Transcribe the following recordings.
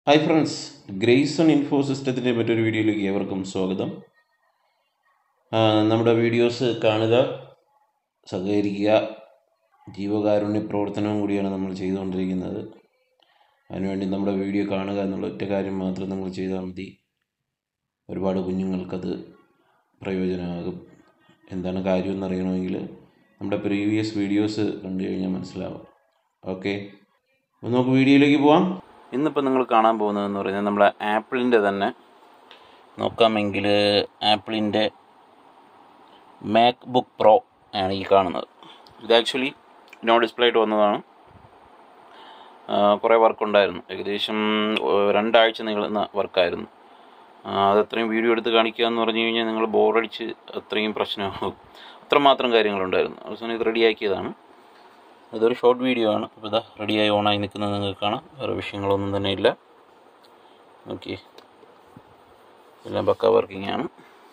hi friends Grace on info സിസ്റ്റത്തിൻ്റെ മറ്റൊരു വീഡിയോയിലേക്ക് ഏവർക്കും സ്വാഗതം ആ, നമ്മുടെ വീഡിയോസ് കാണുക സഹകരിക്കുക ജീവകാരുണ്യ പ്രവർത്തനവും കൂടിയാണ് നമ്മൾ ചെയ്തുകൊണ്ടിരിക്കുന്നത് അതിനുവേണ്ടി നമ്മുടെ വീഡിയോ കാണുക എന്നുള്ള ഒറ്റ കാര്യം മാത്രം നിങ്ങൾ ചെയ്താൽ മതി ഒരുപാട് കുഞ്ഞുങ്ങൾക്കത് പ്രയോജനമാകും എന്താണ് കാര്യം എന്നറിയണമെങ്കിൽ നമ്മുടെ പ്രീവിയസ് വീഡിയോസ് കണ്ടു കഴിഞ്ഞാൽ മനസ്സിലാവും ഓക്കെ അപ്പോൾ നമുക്ക് വീഡിയോയിലേക്ക് പോവാം ഇന്നിപ്പോൾ നിങ്ങൾ കാണാൻ പോകുന്നതെന്ന് പറയുന്നത് നമ്മളെ ആപ്പിളിൻ്റെ തന്നെ നോക്കാമെങ്കിൽ ആപ്പിളിൻ്റെ മാക് ബുക്ക് പ്രോ ആണ് ഈ കാണുന്നത് ഇത് ആക്ച്വലി നോ ഡിസ്പ്ലേ ആയിട്ട് വന്നതാണ് ആ, കുറേ വർക്ക് ഉണ്ടായിരുന്നു ഏകദേശം ആ, രണ്ടാഴ്ച നീളുന്ന വർക്കായിരുന്നു അത് അത്രയും വീഡിയോ എടുത്ത് കാണിക്കുക എന്ന് പറഞ്ഞു കഴിഞ്ഞാൽ നിങ്ങൾ ബോറടിച്ച് അത്രയും പ്രശ്നമാകും അത്രമാത്രം കാര്യങ്ങളുണ്ടായിരുന്നു അവസാനം ഇത് റെഡിയാക്കിയതാണ് ഇതൊരു ഷോർട്ട് വീഡിയോ ആണ് അപ്പോൾ ഇതാ റെഡിയായി ഓണായി നിൽക്കുന്നത് നിങ്ങൾക്ക് കാണാം വേറെ വിഷയങ്ങളൊന്നും തന്നെ ഇല്ല ഓക്കെ എല്ലാം പക്ക വർക്കിംഗ് ആണ്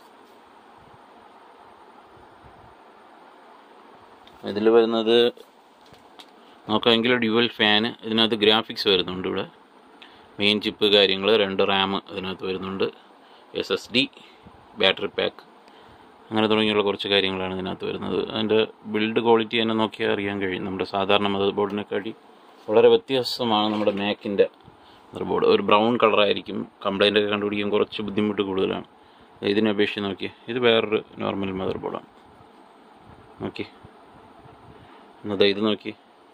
ഇതിൽ വരുന്നത് നോക്കാമെങ്കിൽ ഡ്യുവൽ ഫാന് ഇതിനകത്ത് ഗ്രാഫിക്സ് വരുന്നുണ്ട് ഇവിടെ മെയിൻ ചിപ്പ് കാര്യങ്ങൾ രണ്ട് റാം ഇതിനകത്ത് വരുന്നുണ്ട് S S D battery pack അങ്ങനെ തുടങ്ങിയുള്ള കുറച്ച് കാര്യങ്ങളാണ് ഇതിനകത്ത് വരുന്നത് അതിൻ്റെ ബിൽഡ് ക്വാളിറ്റി തന്നെ നോക്കിയാൽ അറിയാൻ കഴിയും നമ്മുടെ സാധാരണ മദർ ബോർഡിനെക്കാട്ടി വളരെ വ്യത്യാസമാണ് നമ്മുടെ മാക്കിൻ്റെ മദർ ബോർഡ് ഒരു ബ്രൗൺ കളറായിരിക്കും കംപ്ലൈൻ്റ് ഒക്കെ കണ്ടുപിടിക്കാൻ കുറച്ച് ബുദ്ധിമുട്ട് കൂടുതലാണ് ഇതിനെ അപേക്ഷിച്ച് നോക്കി ഇത് വേറൊരു നോർമൽ മദർ ബോർഡാണ് ഓക്കെ എന്നതാ ഇത് നോക്കി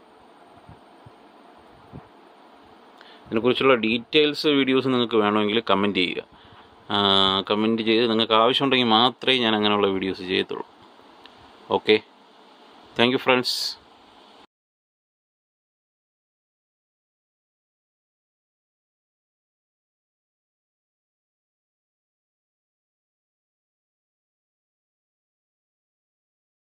ഇതിനെക്കുറിച്ചുള്ള ഡീറ്റെയിൽസ് വീഡിയോസ് നിങ്ങൾക്ക് വേണമെങ്കിൽ കമൻറ്റ് ചെയ്യുക കമൻറ്റ് ചെയ്ത് നിങ്ങൾക്ക് ആവശ്യമുണ്ടെങ്കിൽ മാത്രമേ ഞാൻ അങ്ങനെയുള്ള വീഡിയോസ് ചെയ്യത്തുള്ളൂ ഓക്കെ താങ്ക് യു ഫ്രണ്ട്സ്